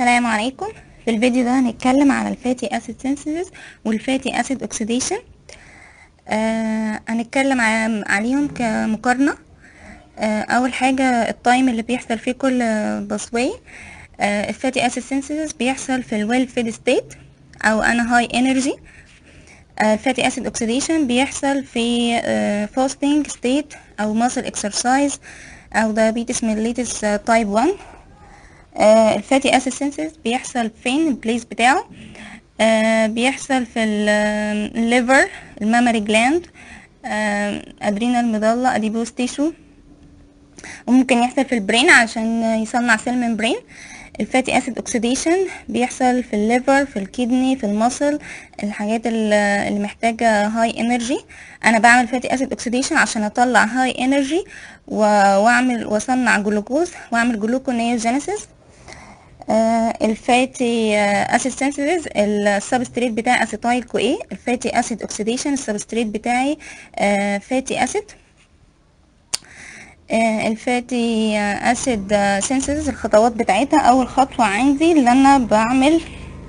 السلام عليكم في الفيديو ده هنتكلم على الفاتي اسيد سينثيسيس والفاتي اسيد اوكسيديشن آه هنتكلم ع- عليهم كمقارنة آه اول حاجة التايم اللي بيحصل فيه كل بصوي آه الفاتي اسيد سينثيسيس بيحصل في الويل فيد ستيت او انا هاي انرجي الفاتي اسيد اوكسيديشن بيحصل في فاستنج ستيت او ماسل اكسرسايز او diabetes mellitus تايب 1 آه الفاتي اسيد سينثيز بيحصل فين البليس بتاعه آه بيحصل في الليفر المامري جلاند ادرينال مضلة اديبوس تيشو وممكن يحصل في البرين عشان يصنع سيل ممبرين الفاتي اسيد اوكسيديشن بيحصل في الليفر في الكدني في المصل الحاجات اللي محتاجه هاي انرجي انا بعمل فاتي اسيد اوكسيديشن عشان اطلع هاي انرجي واعمل واصنع جلوكوز واعمل جلوكونيوجينيسيس آه الفاتي اسيد سينثيسيس السبستريت بتاعي اسيتايل كو اي الفاتي اسيد اوكسيديشن السبستريت بتاعي آه فاتي اسيد آه الفاتي اسيد سينثيسيس الخطوات بتاعتها اول خطوه عندي اللي انا بعمل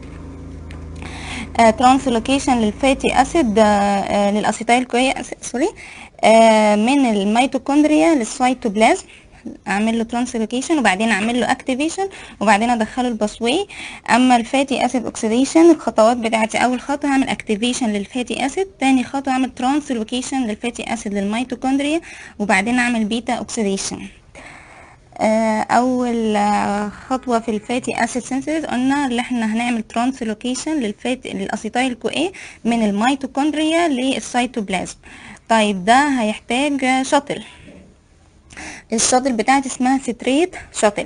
ترانسلوكيشن للفاتي اسيد للاسيتايل كو اي سوري من الميتوكوندريا للسيتوبلازم اعمل له ترانسلوكيشن وبعدين اعمل له اكتيفيشن وبعدين ادخله الباسواي اما الفاتي اسيد اوكسيديشن الخطوات بتاعتي اول خطوه هعمل اكتيفيشن للفاتي اسيد تاني خطوه اعمل ترانسلوكيشن للفاتي اسيد للميتوكوندريا وبعدين اعمل بيتا اوكسيديشن اول خطوه في الفاتي اسيد سينثيز قلنا اللي احنا هنعمل ترانسلوكيشن للفاتي للاسيتايل كو اي من الميتوكوندريا للسيتوبلازم طيب ده هيحتاج شطل الشاطل بتاعتي اسمها ستريت شاطل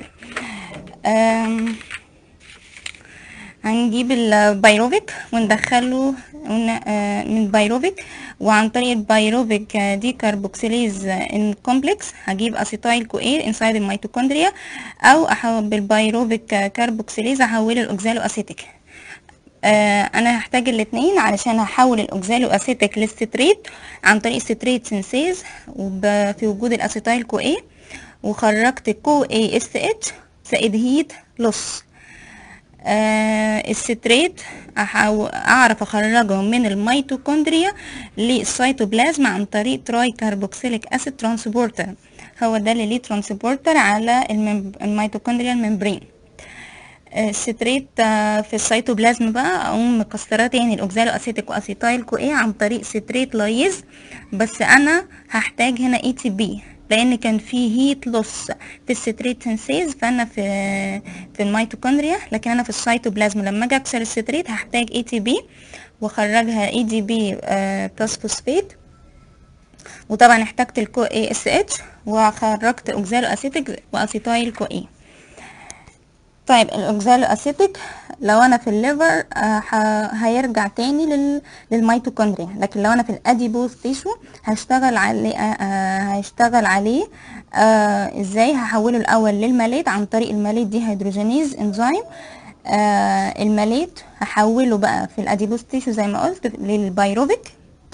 هنجيب البيروفيك وندخله من بيروفيك وعن طريق البيروفيك دي كاربوكسيليز كومبلكس هجيب اسيتايل كو اي انسايد الميتوكوندريا او احول بالبيروفيك كاربوكسيليز احوله الاوكزالو اسيتيك آه انا هحتاج الاثنين علشان هحول الاوكزالو اسيتيك للستريت عن طريق ستريت سينسيز في وجود الاسيتايل كو اي وخرجت كو اي اس اتش زائد هيت لص آه الستريت اعرف اخرجه من الميتوكوندريا للسيتوبلازم عن طريق تراي كاربوكسيليك اسيد ترانسبورتر هو ده اللي ليه ترانسبورتر على الميتوكوندريا الممبرين الستريت في السيتوبلازم بقى اقوم مكسراه تاني الاوكزالو اسيتيك واسيتايل كو ايه عن طريق ستريت لايز بس انا هحتاج هنا اي تي بي لان كان في هيت لوس في الستريت سينسيز فانا في في الميتوكوندريا لكن انا في السيتوبلازم لما اجي اكسر الستريت هحتاج اي تي بي واخرجها اي دي بي بلس فوسفيت وطبعا احتاجت الكو اي اس اتش وخرجت اوكزالو اسيتيك واسيتايل كو اي طيب الاوكزالو اسيتيك لو انا في الليفر آه هيرجع تاني لل... للميتوكوندريا لكن لو انا في الاديبوز تيشو هشتغل عليه آه هشتغل عليه آه ازاي هحوله الاول للماليت عن طريق الماليت دي هيدروجينيز انزيم آه الماليت هحوله بقى في الاديبوز تيشو زي ما قلت للبيروفيك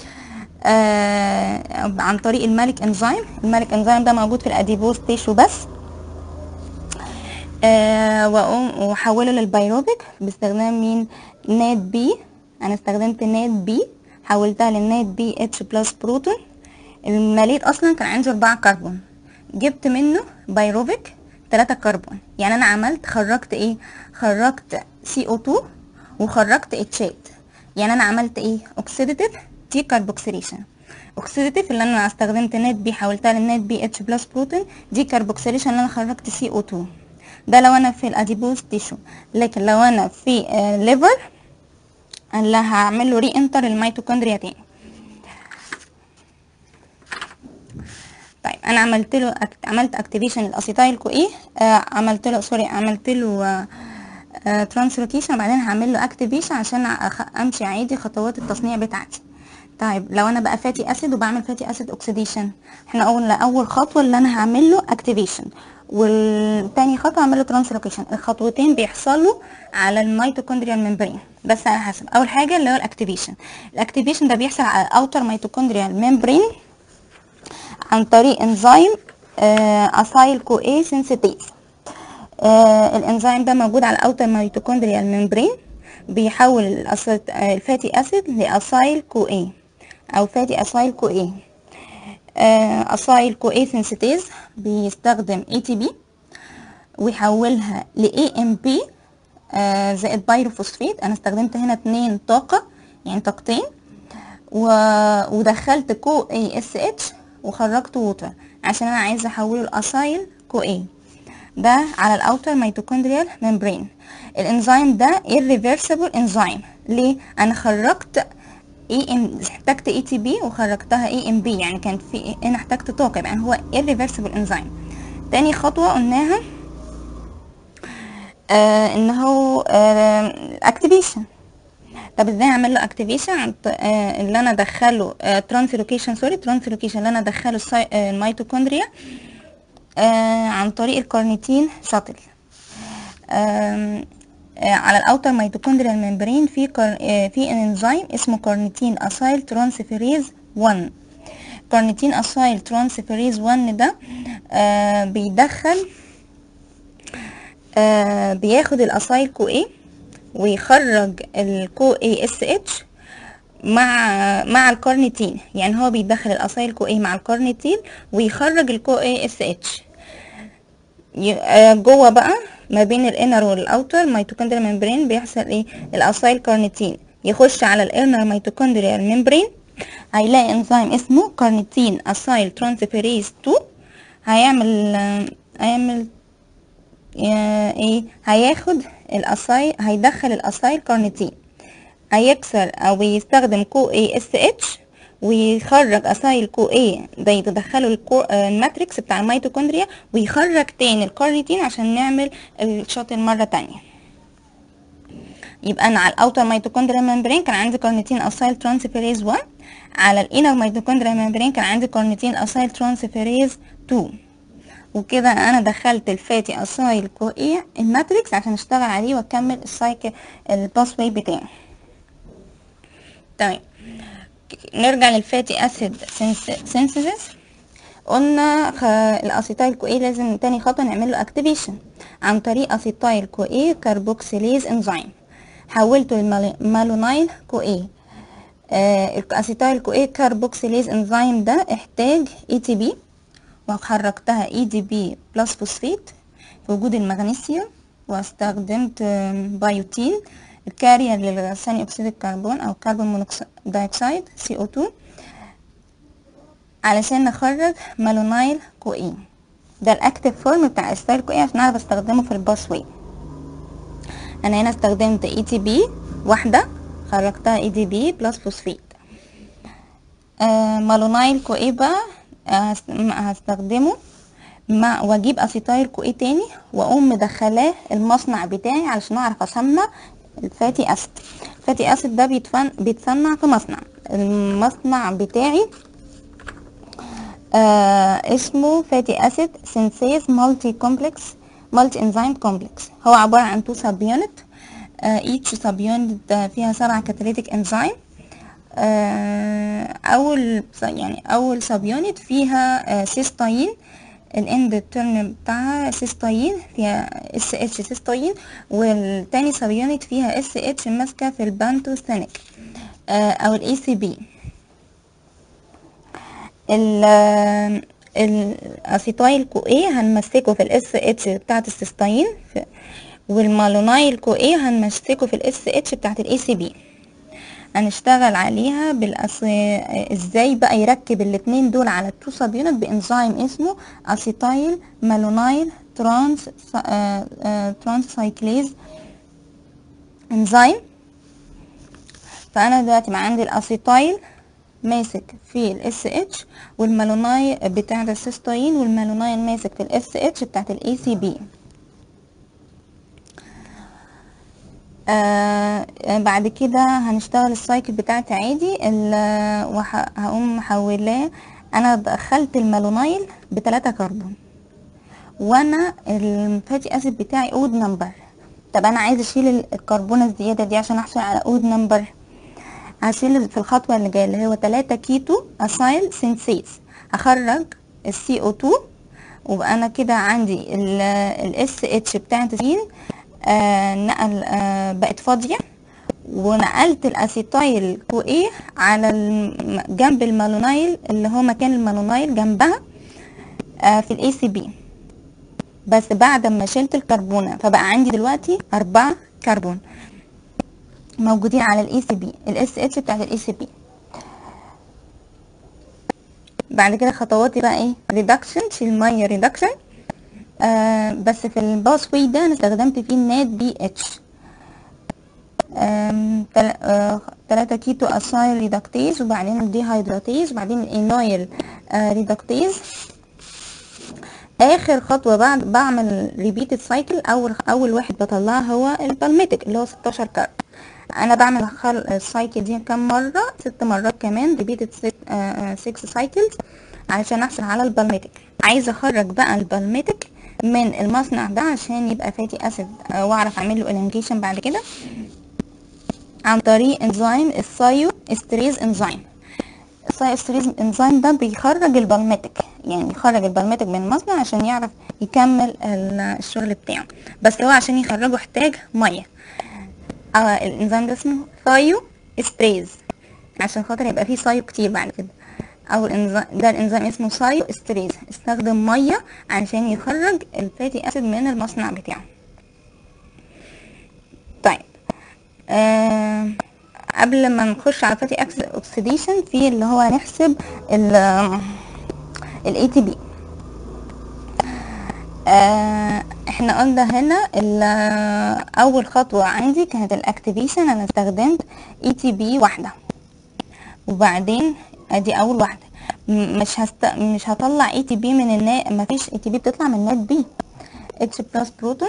آه عن طريق المالك انزيم المالك انزيم ده موجود في الاديبوز تيشو بس آه واقوم واحوله للبيروبيك باستخدام مين نات بي انا استخدمت نات بي حولتها للنات بي اتش بلس بروتون الماليت اصلا كان عنده اربعة كربون جبت منه بيروبيك تلاتة كربون يعني انا عملت خرجت ايه خرجت سي او 2 وخرجت اتشات يعني انا عملت ايه اوكسيديتيف دي كاربوكسيليشن اوكسيديتيف اللي انا استخدمت نات بي حولتها للنات بي اتش بلس بروتون دي كاربوكسيليشن اللي انا خرجت سي او 2 ده لو انا في الاديبوز تيشو لكن لو انا في آه ليفر اللي هعمل له ري انتر الميتوكوندريا تاني طيب انا عملت له أكت... عملت اكتيفيشن الاسيتايل كو ايه آه عملت له سوري عملت له آه آه ترانسلوكيشن بعدين هعمل له اكتيفيشن عشان أخ... امشي عادي خطوات التصنيع بتاعتي طيب لو انا بقى فاتي اسيد وبعمل فاتي اسيد اوكسيديشن احنا قلنا اول خطوه اللي انا هعمل له اكتيفيشن والتاني خطوه اعمل له ترانسلوكيشن الخطوتين بيحصلوا على الميتوكوندريال ممبرين بس على حسب اول حاجه اللي هو الاكتيفيشن الاكتيفيشن ده بيحصل على الاوتر ميتوكوندريال ممبرين عن طريق انزيم اسايل كو اي سينسيتيز آه الانزيم ده موجود على الاوتر ميتوكوندريال ممبرين بيحول الأسيت- آه، الفاتي اسيد لاسايل كو اي او فاتي اسايل كو اي آه، اسايل كو اي سينسيتيز بيستخدم اي تي بي ويحولها ل AMP آه، زائد بايروفوسفيت انا استخدمت هنا اتنين طاقة يعني طاقتين و... ودخلت كو اي اس اتش وخرجت ووتر عشان انا عايزه احوله لاسايل كو اي ده على الاوتر ميتوكوندريال ممبرين الانزيم ده irreversible انزيم ليه انا خرجت اي ام احتجت اي تي بي وخرجتها اي ام بي يعني كان في انا احتجت طاقه يعني هو irreversible انزيم تاني خطوه قلناها آه ان هو اكتيفيشن طب ازاي اعمل له اكتيفيشن عن ط- آه اللي انا ادخله ترانسلوكيشن سوري ترانسلوكيشن اللي انا ادخله السي- آه، الميتوكوندريا آه عن طريق الكارنيتين شاتل آم، آه، على الاوتر ميتوكوندريال ممبرين في كار... آه، في انزيم اسمه كارنيتين اسايل ترانسفيريز 1 كارنيتين اسايل ترانسفيريز 1 ده آه، بيدخل آه، بياخد الاسايل كو اي ويخرج الكو اي اس اتش مع مع الكارنيتين يعني هو بيدخل الاسايل كو اي مع الكارنيتين ويخرج الكو اي اس اتش ي- آه، جوه بقى ما بين الانر والاوتر ميتوكوندريال ممبرين بيحصل ايه الاسايل كارنيتين يخش على الانر ميتوكوندريال ممبرين هيلاقي انزيم اسمه كارنيتين اسايل ترانسفيريز 2 هيعمل آه، هيعمل آه، ايه هياخد الاسايل هيدخل الاسايل كارنيتين هيكسر او يستخدم كو اي اس اتش ويخرج اسايل كو اي ده يدخله الكو آه، الماتريكس بتاع الميتوكوندريا ويخرج تاني الكارنيتين عشان نعمل الشوط مرة تانية يبقى انا على الاوتر ميتوكوندريال ممبرين كان عندي كارنيتين اسايل ترانسفيريز 1 على الانر ميتوكوندريال ممبرين كان عندي كارنيتين اسايل ترانسفيريز 2 وكده انا دخلت الفاتي اسايل كو اي الماتريكس عشان اشتغل عليه واكمل السايكل الباس واي بتاعي تمام نرجع للفاتي اسيد سينثيسيس قلنا خ... الاسيتايل كو اي لازم تاني خطوه نعمل له اكتيفيشن عن طريق اسيتايل كو اي كربوكسيليز انزيم حولته لمالونايل كو اي آه الاسيتايل كو اي كربوكسيليز انزيم ده احتاج اي تي بي وحركتها اي دي بي بلس فوسفيت في وجود المغنيسيوم واستخدمت آم، بايوتين الكارير لثاني اكسيد الكربون او كربون دايوكسيد سي او 2 علشان نخرج مالونايل كو اي ده الاكتيف فورم بتاع الستايل كو اي عشان انا بستخدمه في الباس واي انا هنا استخدمت اي تي بي واحده خرجتها اي دي بي بلس فوسفيت آه مالونايل كو اي بقى آه، هست- م- هستخدمه مع واجيب اسيتايل كو اي تاني واقوم مدخلاه المصنع بتاعي علشان اعرف اصنع الفاتي اسيد الفاتي اسيد ده بيتفن بيتصنع في مصنع المصنع بتاعي آه اسمه فاتي اسيد سينسيز مالتي كومبلكس مالتي انزيم كومبلكس هو عبارة عن تو سب يونت ايتش سب يونت فيها سبعة كاتاليتيك انزيم آه، اول يعني اول سب يونت فيها آه، سيستاين الاند تيرم بتاعها سيستاين فيها اس اتش سيستاين والتاني سب يونت فيها اس اتش ماسكه في البانتوثينيك آه، او الاي سي بي الاسيتايل كو اي هنمسكه في الاس اتش بتاعت السيستاين في- والمالونايل كو اي هنمسكه في الاس اتش بتاعت الاي سي بي هنشتغل عليها بالأس... ازاي بقى يركب الاتنين دول على التو سب يونت بانزيم اسمه اسيتايل مالونايل ترانس آه، آه، ترانس سايكليز انزيم فانا دلوقتي ما عندي الاسيتايل ماسك في الاس اتش والمالونايل بتاعت السيستاين والمالونايل ماسك في الاس اتش بتاعت الاي سي بي آه بعد كده هنشتغل السايكل بتاعتي عادي ال- وه- هقوم محولاه انا دخلت المالونايل بتلاتة كربون وانا الفاتي اسيد بتاعي اود نمبر طب انا عايز اشيل ال- الكربون الزياده دي عشان احصل على اود نمبر هشيل في الخطوه اللي جايه اللي هو 3 كيتو اسايل سينسيز هخرج السي او 2 وبقى انا كده عندي الاس اتش بتاعت السين آه نقل آه بقت فاضيه ونقلت الاسيتايل كو ايه على الم- جنب المالونايل اللي هو مكان المالونايل جنبها آه في الاي سي بي بس بعد ما شلت الكربونه فبقى عندي دلوقتي أربعة كربون موجودين على الاي سي بي الاس اتش بتاعت الاي سي بي بعد كده خطواتي بقى ايه ريدكشن شيل ميه ريدكشن آه بس في الباس واي ده انا استخدمت فيه النات بي اتش آم، تل- آه، تلاتة كيتو اسايل ريدكتيز وبعدين الديهايدراتيز وبعدين الانايل آه، ريدكتيز اخر خطوه بعد بعمل ريبيتد سايكل اول اول واحد بطلعه هو البالميتك اللي هو 16 كارب انا بعمل خل... السايكل دي كام مره ست مرات كمان ريبيتد 6 سايكلز علشان احصل على البالميتك عايزه اخرج بقى البالميتك من المصنع ده عشان يبقى فاتي اسيد آه، واعرف اعمل له الانجيشن بعد كده عن طريق انزيم الثايو استريز انزيم الثايو استريز انزيم ده بيخرج البالميتك يعني يخرج البالميتك من المصنع عشان يعرف يكمل ال- الشغل بتاعه بس هو عشان يخرجه احتاج ميه آه الانزيم ده اسمه ثايو استريز عشان خاطر يبقى فيه ثايو كتير بعد كده او الانزيم ده الانزيم اسمه ثايو استريز استخدم ميه عشان يخرج الفاتي اسيد من المصنع بتاعه طيب آه قبل ما نخش على فاتي اوكسيديشن في اللي هو هنحسب ال الاي تي بي احنا قلنا هنا ال- اول خطوه عندي كانت الاكتيفيشن انا استخدمت اي تي بي واحده وبعدين ادي اول واحده م- مش هست... مش هطلع اي تي بي من النا مفيش اي تي بي بتطلع من نات بي اتش بلس بروتون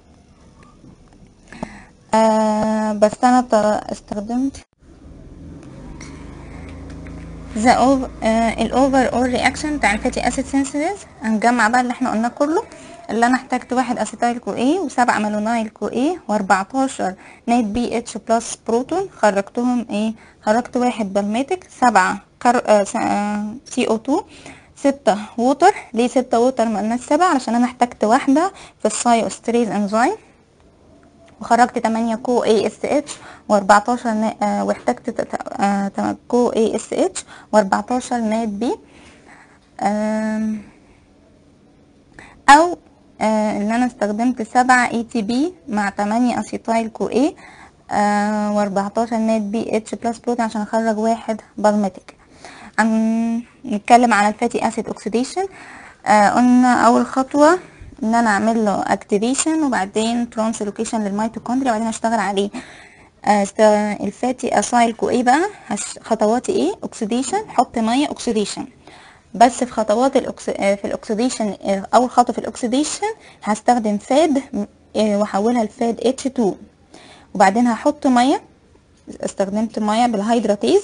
آه بس انا ط- استخدمت ذا الاوفر اول رياكشن بتاع الفاتي اسيد سينثيسيس هنجمع بقى اللي احنا قلناه كله اللي انا احتاجت واحد اسيتايل كو اي وسبعة مالونايل كو اي و14 نايت بي اتش بلس بروتون خرجتهم ايه خرجت واحد بالميتك سبعة كر... آه سي او 2 ستة ووتر ليه ستة ووتر ما قلناش سبعة علشان انا احتاجت واحدة في السايو استريز انزيم وخرجت 8 كو اي اس اتش و14 واحتجت ت- ت- آه، تم- كو اي اس اتش و14 نات بي آم، او آه، ان انا استخدمت 7 اي تي بي مع 8 اسيتايل كو اي و14 نات بي اتش بلس بروتين عشان اخرج واحد بالميتك عن نتكلم على الفاتي اسيد اوكسيديشن قلنا اول خطوه ان انا اعمل له اكتيفيشن وبعدين ترانسلوكيشن للميتوكوندريا وبعدين اشتغل عليه آه، است- الفاتي اسايل كو ايه بقى هش- خطواتي ايه اوكسيديشن حط ميه اوكسيديشن بس في خطوات الأكس... آه، في الاكسيديشن آه، اول خطوه في الاكسيديشن هستخدم فاد آه، واحولها لفاد اتش 2 وبعدين هحط ميه استخدمت ميه بالهيدراتيز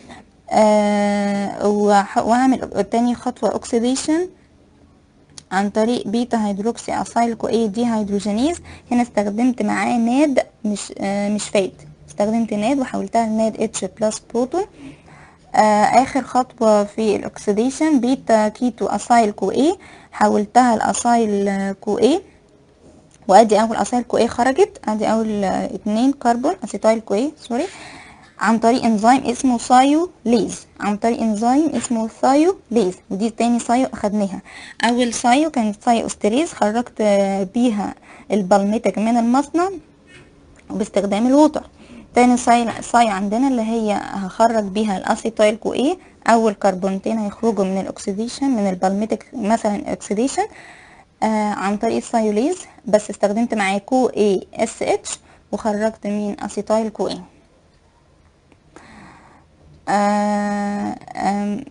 آه وح- وهعمل تاني خطوه اوكسيديشن عن طريق بيتا هيدروكسي اسايل كو اي دي هيدروجينيز هنا استخدمت معاه ناد مش آه مش فات استخدمت ناد وحولتها لناد اتش بلس بروتون آه اخر خطوه في الاكسيديشن بيتا كيتو اسايل كو اي حولتها لاسايل آه، كو اي وادي اول اسايل كو اي خرجت ادي اول آه، اتنين كربون اسيتايل كو اي سوري عن طريق انزيم اسمه سايو ليز عن طريق انزيم اسمه ثايو ليز ودي تاني سايو اخدناها اول سايو كانت سايو استريز خرجت آه، بيها البالميتك من المصنع باستخدام الووتر تاني ساي ساي عندنا اللي هي هخرج بيها الاسيتايل كو ايه اول كربونتين هيخرجوا من الاكسيديشن من البالميتك مثلا اكسيديشن آه عن طريق السايوليز بس استخدمت معاه كو اي اس اتش وخرجت من اسيتايل كو ايه آه آم،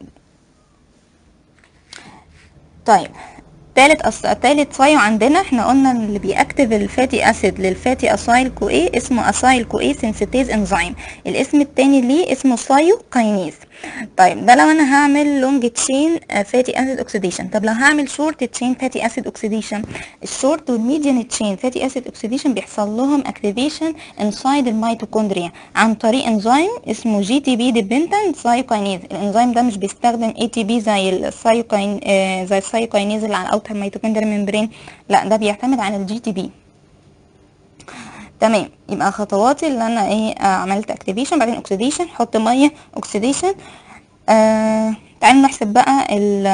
طيب تالت أص... تالت صايو عندنا احنا قلنا إن اللي بيأكتف الفاتي اسيد للفاتي اسايل كو ايه اسمه اسايل كو ايه سينسيتيز انزيم الاسم التاني ليه اسمه سايو كاينيز طيب ده لو انا هعمل لونج تشين فاتي اسيد اوكسيديشن طب لو هعمل شورت تشين فاتي اسيد اوكسيديشن الشورت والميديان تشين فاتي اسيد اوكسيديشن بيحصل لهم اكتيفيشن انسايد الميتوكوندريا عن طريق انزيم اسمه جي تي بي ديبندنت سايوكاينيز الانزيم ده مش بيستخدم اي تي بي زي السايوكاين آه زي السايوكاينيز اللي على الاوتر ميتوكوندريا ممبرين لا ده بيعتمد على الجي تي بي تمام يبقى خطواتي اللي انا ايه آه عملت اكتيفيشن بعدين اوكسيديشن حط ميه اوكسيديشن آه تعالوا نحسب بقى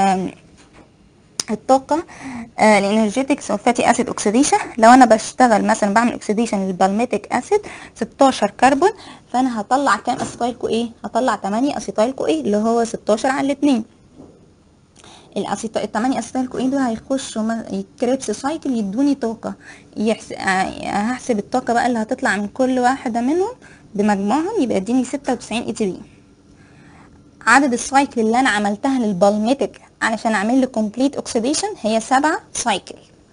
الطاقه آه الانرجيتكس اوف فاتي اسيد اوكسيديشن لو انا بشتغل مثلا بعمل اوكسيديشن للبالميتيك اسيد 16 كربون فانا هطلع كام اسيتايل كو ايه هطلع 8 اسيتايل كو ايه اللي هو 16 على الاثنين الاسيتا التمانية اسيتايل كوين دول هيخشوا كريبس سايكل يدوني طاقة يحس... هحسب الطاقة بقى اللي هتطلع من كل واحدة منهم بمجموعهم يبقى اديني ستة وتسعين اي تي بي عدد السايكل اللي انا عملتها للبالميتك علشان اعمل له كومبليت اوكسيديشن هي سبعة سايكل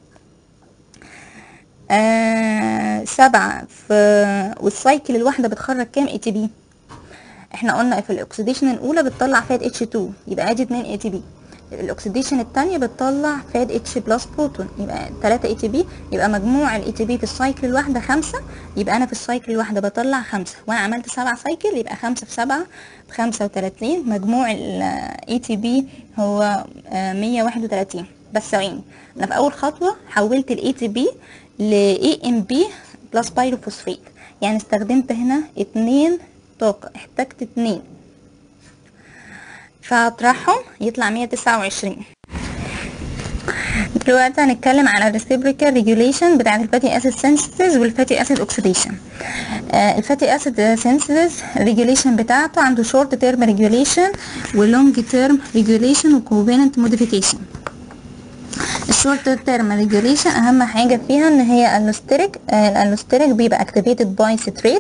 آه سبعة في والسايكل الواحدة بتخرج كام اي تي بي احنا قلنا في الاكسيديشن الاولى بتطلع فات اتش 2 يبقى ادي 2 اي تي بي الاكسيديشن الثانيه بتطلع فاد اتش بلس بروتون يبقى 3 اي تي بي يبقى مجموع الاي تي بي في السايكل الواحده 5 يبقى انا في السايكل الواحده بطلع 5 وانا عملت 7 سايكل يبقى 5 في 7 ب 35 مجموع الاي تي بي هو 131 بس ثواني انا في اول خطوه حولت الاي تي بي ل اي ام بي بلس بايروفوسفيت يعني استخدمت هنا 2 طاقه احتجت 2 فاطرحهم يطلع 129 دلوقتي هنتكلم على الريسيبريكال ريجوليشن بتاعت الفاتي اسيد سينثيسيس والفاتي اسيد اوكسيديشن الفاتي اسيد سينثيسيس ريجوليشن بتاعته عنده شورت تيرم ريجوليشن ولونج تيرم ريجوليشن وكوفالنت موديفيكيشن الشورت تيرم ريجوليشن اهم حاجه فيها ان هي الالوستريك الالوستريك بيبقى اكتيفيتد باي ستريت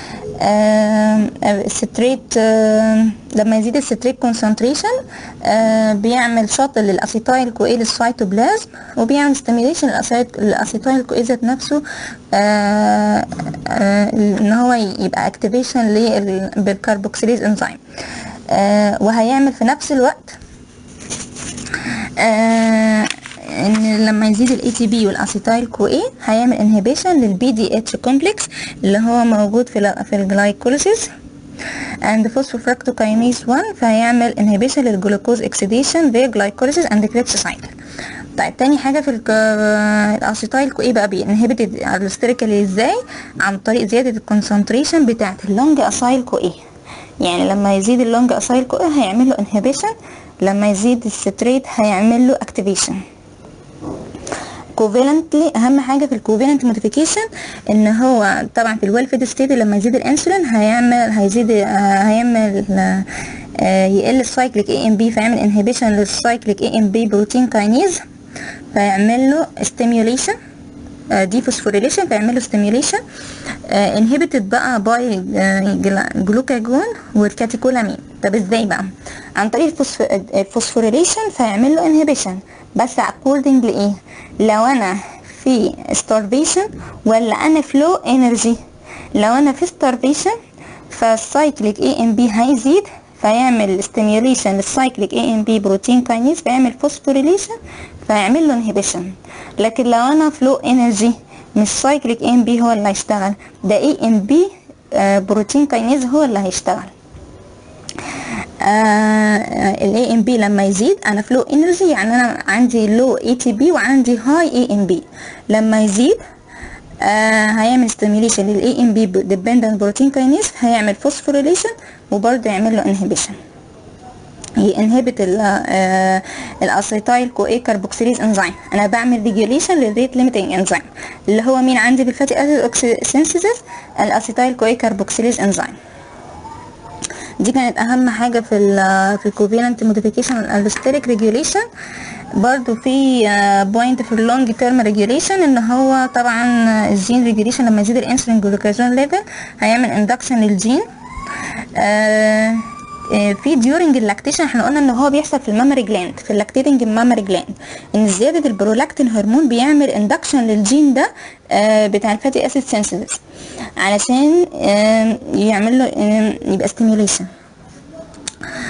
الستريت لما يزيد الستريت كونسنتريشن بيعمل شطل للاسيتايل كوئيل السيتوبلازم وبيعمل ستيميليشن للاسيتايل كوئيل ذات نفسه آآ آآ ان هو يبقى اكتيفيشن بالكربوكسيليز انزيم وهيعمل في نفس الوقت ان لما يزيد الاي تي بي والاسيتايل كو اي هيعمل انهبيشن للبي دي اتش كومبلكس اللي هو موجود في في الجلايكوليسيس and phosphofructokinase 1 فهيعمل inhibition للجلوكوز oxidation via glycolysis and Krebs cycle طيب تاني حاجه في الاسيتايل كو ايه بقى بينهبت الستريكالي ازاي عن طريق زياده الكونسنتريشن بتاعه اللونج اسايل كو ايه يعني لما يزيد اللونج اسايل كو ايه هيعمل له انهبيشن لما يزيد الستريت هيعمل له اكتيفيشن كوفالنتلي اهم حاجه في الكوفالنت موديفيكيشن ان هو طبعا في الويل فيد ستيت لما يزيد الانسولين هيعمل هيزيد هيعمل يقل السايكليك اي ام بي فيعمل انهبيشن للسايكليك اي ام بي بروتين كاينيز فيعمل له ستيميوليشن دي فوسفوريليشن فيعمل له ستيميوليشن انهبيتد بقى باي جلوكاجون والكاتيكولامين طب ازاي بقى عن طريق الفوسفوريليشن فيعمل له انهبيشن بس according لايه لو انا في starvation ولا انا في low energy لو انا في starvation فالسايكليك اي ام بي هيزيد فيعمل stimulation للسايكليك اي ام بي بروتين كاينيز فيعمل فوسفوريليشن فيعمل له انهبيشن لكن لو انا في low energy مش سايكليك اي ام بي هو اللي هيشتغل ده اي ام بي بروتين كاينيز هو اللي هيشتغل الاي ام بي لما يزيد انا في لو انرجي يعني انا عندي لو اي تي بي وعندي هاي اي ام بي لما يزيد آه هيعمل ستيميليشن للاي ام بي ديبندنت بروتين كاينيز هيعمل فوسفوريليشن وبرضه يعمل له انهبيشن ينهبت الاسيتايل كو اي كاربوكسيليز انزيم انا بعمل ريجوليشن للريت ليميتنج انزيم اللي هو مين عندي بالفاتي اسيد سينثيسيس الاسيتايل كو اي كاربوكسيليز انزيم دي كانت اهم حاجه في ال في الكوفالنت موديفيكيشن والالستريك ريجوليشن برضو في بوينت في اللونج تيرم ريجوليشن ان هو طبعا الجين ريجوليشن لما يزيد الانسولين جلوكاجون ليفل هيعمل اندكشن للجين آه في ديورنج اللاكتيشن احنا قلنا ان هو بيحصل في المامري جلاند في اللاكتيتنج مامري جلاند ان زياده البرولاكتين هرمون بيعمل اندكشن للجين ده آه بتاع الفاتي اسيد سينثيسيس علشان آه يعمل له يبقى ستيميوليشن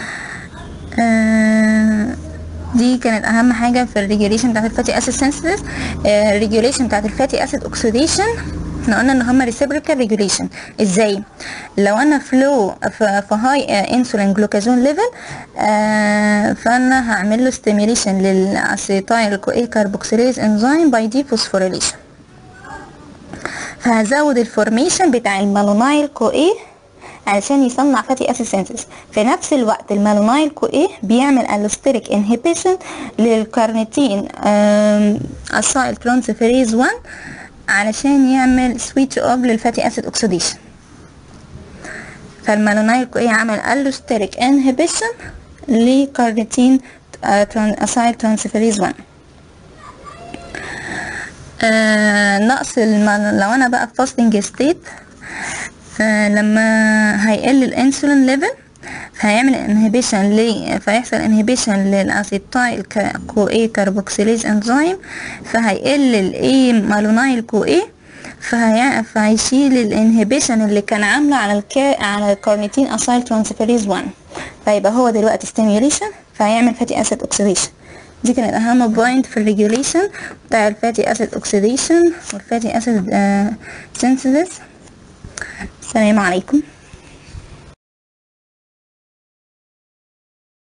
آه، دي كانت اهم حاجه في الريجوليشن بتاعت الفاتي اسيد سينثيسيس الريجوليشن بتاعت الفاتي اسيد اوكسيديشن احنا قلنا ان هما ريسيبريكال ريجوليشن ازاي لو انا فلو في هاي انسولين جلوكاجون ليفل فانا هعمل له ستيميليشن للاسيتايل كو كاربوكسيليز انزيم باي دي فوسفوريليشن فهزود الفورميشن بتاع المالونايل كو ايه علشان يصنع فاتي اسيد سينثيس في نفس الوقت المالونايل كو ايه بيعمل الوستيريك انهبيشن للكارنيتين اسايل ترانسفيريز 1 علشان يعمل سويتش اوف للفاتي اسيد اوكسيديشن فالمالونايل كو ايه عمل الوستيريك انهبيشن لكارنيتين اسايل ترانسفيريز 1 آه نقص المال... لو انا بقى في فاستنج ستيت آه لما هيقل الانسولين ليفل فهيعمل انهبيشن ل فيحصل انهبيشن للاسيتايل كو اي كاربوكسيليز انزيم فهيقل الاي مالونايل كو اي فهي... فهيشيل الانهبيشن اللي كان عامله على الكا... على الكارنيتين اسايل ترانسفيريز 1 فيبقى هو دلوقتي ستيميوليشن فهيعمل فاتي اسيد اوكسيديشن دي كانت اهم بوينت في الريجوليشن بتاع الفاتي اسيد اوكسيديشن والفاتي اسيد سينثيسيس السلام عليكم